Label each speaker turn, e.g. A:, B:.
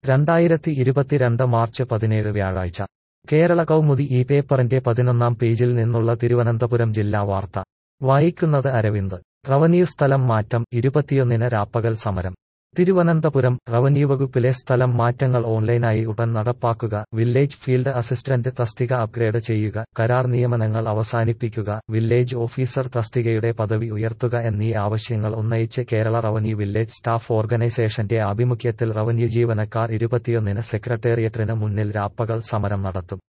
A: രണ്ടായിരത്തി ഇരുപത്തിരണ്ട് മാർച്ച് പതിനേഴ് വ്യാഴാഴ്ച കേരള കൗമുദി ഈ പേപ്പറിന്റെ പതിനൊന്നാം പേജിൽ നിന്നുള്ള തിരുവനന്തപുരം ജില്ലാ വാർത്ത വായിക്കുന്നത് അരവിന്ദ് റവന്യൂ സ്ഥലം മാറ്റം ഇരുപത്തിയൊന്നിന് രാപ്പകൽ സമരം തിരുവനന്തപുരം റവന്യൂ വകുപ്പിലെ സ്ഥലം മാറ്റങ്ങൾ ഓൺലൈനായി ഉടൻ നടപ്പാക്കുക വില്ലേജ് ഫീൽഡ് അസിസ്റ്റന്റ് തസ്തിക അപ്ഗ്രേഡ് ചെയ്യുക കരാർ നിയമനങ്ങൾ അവസാനിപ്പിക്കുക വില്ലേജ് ഓഫീസർ തസ്തികയുടെ പദവി ഉയർത്തുക എന്നീ ആവശ്യങ്ങൾ ഉന്നയിച്ച് കേരള റവന്യൂ വില്ലേജ് സ്റ്റാഫ് ഓർഗനൈസേഷന്റെ ആഭിമുഖ്യത്തിൽ റവന്യൂ ജീവനക്കാർ ഇരുപത്തിയൊന്നിന് സെക്രട്ടേറിയറ്റിന് മുന്നിൽ രാപ്പകൽ സമരം നടത്തും